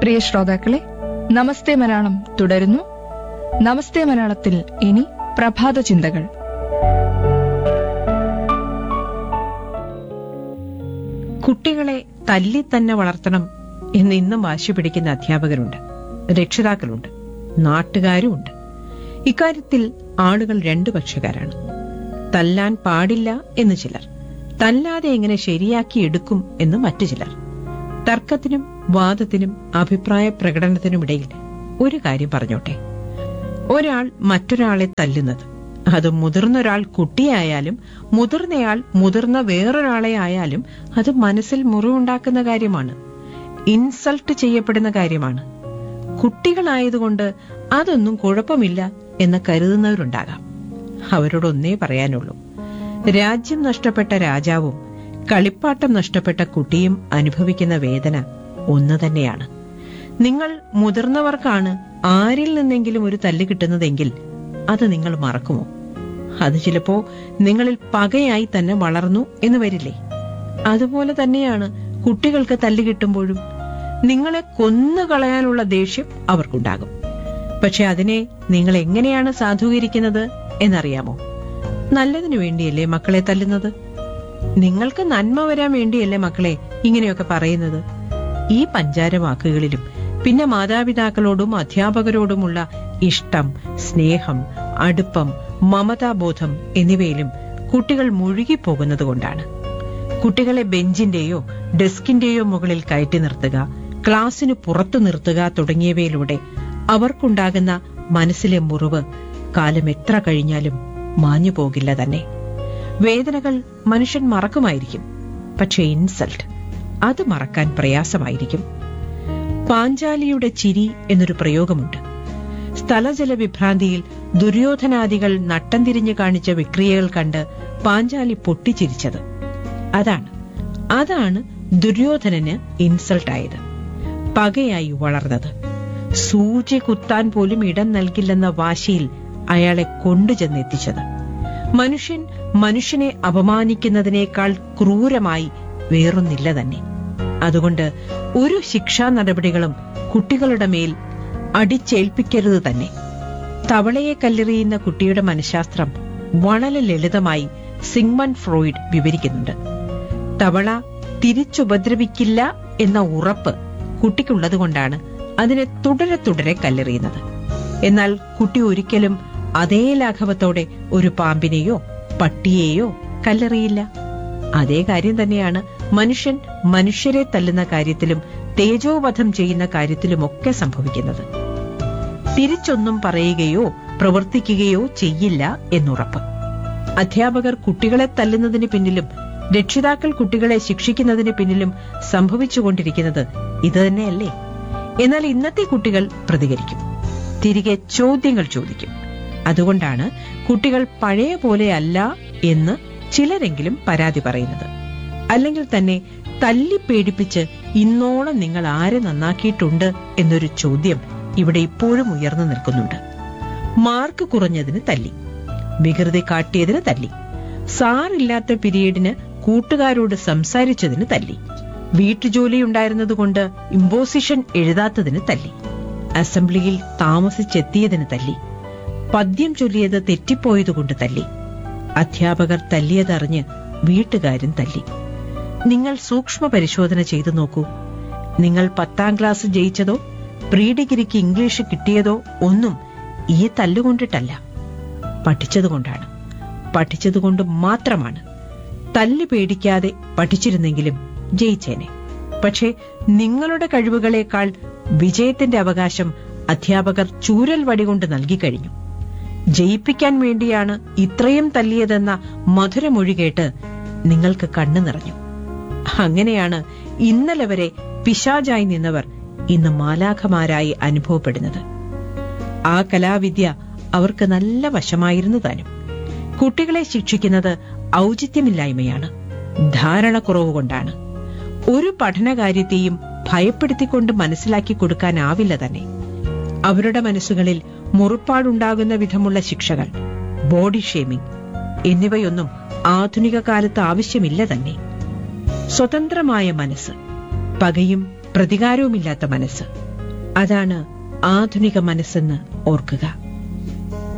പ്രിയ ശ്രോതാക്കളെ നമസ്തേ മലയാളം തുടരുന്നു നമസ്തേ മലയാളത്തിൽ ഇനി പ്രഭാത ചിന്തകൾ കുട്ടികളെ തല്ലി തന്നെ വളർത്തണം എന്ന് ഇന്നും വാശി പിടിക്കുന്ന അധ്യാപകരുണ്ട് രക്ഷിതാക്കളുണ്ട് നാട്ടുകാരുമുണ്ട് ഇക്കാര്യത്തിൽ ആളുകൾ രണ്ടു പക്ഷക്കാരാണ് തല്ലാൻ പാടില്ല എന്ന് ചിലർ തല്ലാതെ എങ്ങനെ ശരിയാക്കി എടുക്കും എന്ന് മറ്റു ചിലർ തർക്കത്തിനും വാദത്തിനും അഭിപ്രായ പ്രകടനത്തിനുമിടയിൽ ഒരു കാര്യം പറഞ്ഞോട്ടെ ഒരാൾ മറ്റൊരാളെ തല്ലുന്നത് അത് മുതിർന്നൊരാൾ കുട്ടിയായാലും മുതിർന്നയാൾ മുതിർന്ന വേറൊരാളെ ആയാലും അത് മനസ്സിൽ മുറിവുണ്ടാക്കുന്ന കാര്യമാണ് ഇൻസൾട്ട് ചെയ്യപ്പെടുന്ന കാര്യമാണ് കുട്ടികളായതുകൊണ്ട് അതൊന്നും കുഴപ്പമില്ല എന്ന് കരുതുന്നവരുണ്ടാകാം അവരോടൊന്നേ പറയാനുള്ളൂ രാജ്യം നഷ്ടപ്പെട്ട രാജാവും കളിപ്പാട്ടം നഷ്ടപ്പെട്ട കുട്ടിയും അനുഭവിക്കുന്ന വേദന ഒന്ന് തന്നെയാണ് നിങ്ങൾ മുതിർന്നവർക്കാണ് ആരിൽ നിന്നെങ്കിലും ഒരു തല്ല് കിട്ടുന്നതെങ്കിൽ അത് നിങ്ങൾ മറക്കുമോ അത് ചിലപ്പോ നിങ്ങളിൽ പകയായി തന്നെ വളർന്നു എന്ന് വരില്ലേ അതുപോലെ തന്നെയാണ് കുട്ടികൾക്ക് തല്ല് കിട്ടുമ്പോഴും നിങ്ങളെ കൊന്നുകളയാനുള്ള ദേഷ്യം അവർക്കുണ്ടാകും പക്ഷെ അതിനെ നിങ്ങൾ എങ്ങനെയാണ് സാധൂകരിക്കുന്നത് എന്നറിയാമോ നല്ലതിനു വേണ്ടിയല്ലേ മക്കളെ തല്ലുന്നത് നിങ്ങൾക്ക് നന്മ വരാൻ വേണ്ടിയല്ലേ മക്കളെ ഇങ്ങനെയൊക്കെ പറയുന്നത് ഈ പഞ്ചാര വാക്കുകളിലും പിന്നെ മാതാപിതാക്കളോടും അധ്യാപകരോടുമുള്ള ഇഷ്ടം സ്നേഹം അടുപ്പം മമതാബോധം എന്നിവയിലും കുട്ടികൾ മുഴുകിപ്പോകുന്നത് കൊണ്ടാണ് കുട്ടികളെ ബെഞ്ചിന്റെയോ ഡെസ്കിന്റെയോ മുകളിൽ കയറ്റി നിർത്തുക ക്ലാസ്സിന് പുറത്തു നിർത്തുക തുടങ്ങിയവയിലൂടെ അവർക്കുണ്ടാകുന്ന മനസ്സിലെ മുറിവ് കാലം എത്ര കഴിഞ്ഞാലും മാഞ്ഞു പോകില്ല തന്നെ വേദനകൾ മനുഷ്യൻ മറക്കുമായിരിക്കും പക്ഷേ ഇൻസൾട്ട് അത് മറക്കാൻ പ്രയാസമായിരിക്കും പാഞ്ചാലിയുടെ ചിരി എന്നൊരു പ്രയോഗമുണ്ട് സ്ഥലജല വിഭ്രാന്തിയിൽ ദുര്യോധനാദികൾ നട്ടം തിരിഞ്ഞു കാണിച്ച വിക്രിയകൾ കണ്ട് പാഞ്ചാലി പൊട്ടിച്ചിരിച്ചത് അതാണ് അതാണ് ദുര്യോധനന് ഇൻസൾട്ടായത് പകയായി വളർന്നത് സൂചി കുത്താൻ പോലും ഇടം നൽകില്ലെന്ന വാശിയിൽ അയാളെ കൊണ്ടുചെന്നെത്തിച്ചത് മനുഷ്യൻ മനുഷ്യനെ അപമാനിക്കുന്നതിനേക്കാൾ ക്രൂരമായി വേറൊന്നില്ല തന്നെ അതുകൊണ്ട് ഒരു ശിക്ഷാ നടപടികളും കുട്ടികളുടെ മേൽ അടിച്ചേൽപ്പിക്കരുത് തന്നെ തവളയെ കല്ലെറിയുന്ന കുട്ടിയുടെ മനഃശാസ്ത്രം വളരെ ലളിതമായി സിഗ്മണ്ട് ഫ്രോയിഡ് വിവരിക്കുന്നുണ്ട് തവള തിരിച്ചുപദ്രവിക്കില്ല എന്ന ഉറപ്പ് കുട്ടിക്കുള്ളതുകൊണ്ടാണ് അതിനെ തുടരെ തുടരെ കല്ലെറിയുന്നത് എന്നാൽ കുട്ടി ഒരിക്കലും അതേ ലാഘവത്തോടെ ഒരു പാമ്പിനെയോ പട്ടിയെയോ കല്ലെറിയില്ല അതേ കാര്യം തന്നെയാണ് മനുഷ്യൻ മനുഷ്യരെ തല്ലുന്ന കാര്യത്തിലും തേജോവധം ചെയ്യുന്ന കാര്യത്തിലുമൊക്കെ സംഭവിക്കുന്നത് തിരിച്ചൊന്നും പറയുകയോ പ്രവർത്തിക്കുകയോ ചെയ്യില്ല എന്നുറപ്പ് അധ്യാപകർ കുട്ടികളെ തല്ലുന്നതിന് പിന്നിലും രക്ഷിതാക്കൾ കുട്ടികളെ ശിക്ഷിക്കുന്നതിന് പിന്നിലും സംഭവിച്ചുകൊണ്ടിരിക്കുന്നത് ഇതുതന്നെയല്ലേ എന്നാൽ ഇന്നത്തെ കുട്ടികൾ പ്രതികരിക്കും തിരികെ ചോദ്യങ്ങൾ ചോദിക്കും അതുകൊണ്ടാണ് കുട്ടികൾ പഴയ പോലെയല്ല എന്ന് ചിലരെങ്കിലും പരാതി പറയുന്നത് അല്ലെങ്കിൽ തന്നെ തല്ലി പേടിപ്പിച്ച് ഇന്നോളം നിങ്ങൾ ആരെ നന്നാക്കിയിട്ടുണ്ട് എന്നൊരു ചോദ്യം ഇവിടെ ഇപ്പോഴും ഉയർന്നു നിൽക്കുന്നുണ്ട് മാർക്ക് കുറഞ്ഞതിന് തല്ലി വികൃതി കാട്ടിയതിന് തല്ലി സാറില്ലാത്ത പിരീഡിന് കൂട്ടുകാരോട് സംസാരിച്ചതിന് തല്ലി വീട്ടുജോലി ഉണ്ടായിരുന്നതുകൊണ്ട് ഇമ്പോസിഷൻ എഴുതാത്തതിന് തല്ലി അസംബ്ലിയിൽ താമസിച്ചെത്തിയതിന് തല്ലി പദ്യം ചൊല്ലിയത് തെറ്റിപ്പോയതുകൊണ്ട് തല്ലി അധ്യാപകർ തല്ലിയതറിഞ്ഞ് വീട്ടുകാരും തല്ലി നിങ്ങൾ സൂക്ഷ്മ പരിശോധന ചെയ്തു നോക്കൂ നിങ്ങൾ പത്താം ക്ലാസ് ജയിച്ചതോ പ്രീ ഡിഗ്രിക്ക് ഇംഗ്ലീഷ് കിട്ടിയതോ ഒന്നും ഈ തല്ലുകൊണ്ടിട്ടല്ല പഠിച്ചതുകൊണ്ടാണ് പഠിച്ചതുകൊണ്ട് മാത്രമാണ് തല്ല് പേടിക്കാതെ പഠിച്ചിരുന്നെങ്കിലും ജയിച്ചേനെ പക്ഷേ നിങ്ങളുടെ കഴിവുകളേക്കാൾ വിജയത്തിന്റെ അവകാശം അധ്യാപകർ ചൂരൽ വടികൊണ്ട് നൽകിക്കഴിഞ്ഞു ജയിപ്പിക്കാൻ വേണ്ടിയാണ് ഇത്രയും തല്ലിയതെന്ന മധുരമൊഴി കേട്ട് നിങ്ങൾക്ക് കണ്ണു നിറഞ്ഞു അങ്ങനെയാണ് ഇന്നലെ വരെ പിശാചായി നിന്നവർ ഇന്ന് മാലാഖമാരായി അനുഭവപ്പെടുന്നത് ആ കലാവിദ്യ അവർക്ക് നല്ല വശമായിരുന്നു താനും കുട്ടികളെ ശിക്ഷിക്കുന്നത് ഔചിത്യമില്ലായ്മയാണ് ധാരണക്കുറവ് കൊണ്ടാണ് ഒരു പഠനകാര്യത്തെയും ഭയപ്പെടുത്തിക്കൊണ്ട് മനസ്സിലാക്കി കൊടുക്കാനാവില്ല തന്നെ അവരുടെ മനസ്സുകളിൽ മുറിപ്പാടുണ്ടാകുന്ന വിധമുള്ള ശിക്ഷകൾ ബോഡി ഷേമിംഗ് എന്നിവയൊന്നും ആധുനിക കാലത്ത് ആവശ്യമില്ല തന്നെ സ്വതന്ത്രമായ മനസ്സ് പകയും പ്രതികാരവുമില്ലാത്ത മനസ്സ് അതാണ് ആധുനിക മനസ്സെന്ന് ഓർക്കുക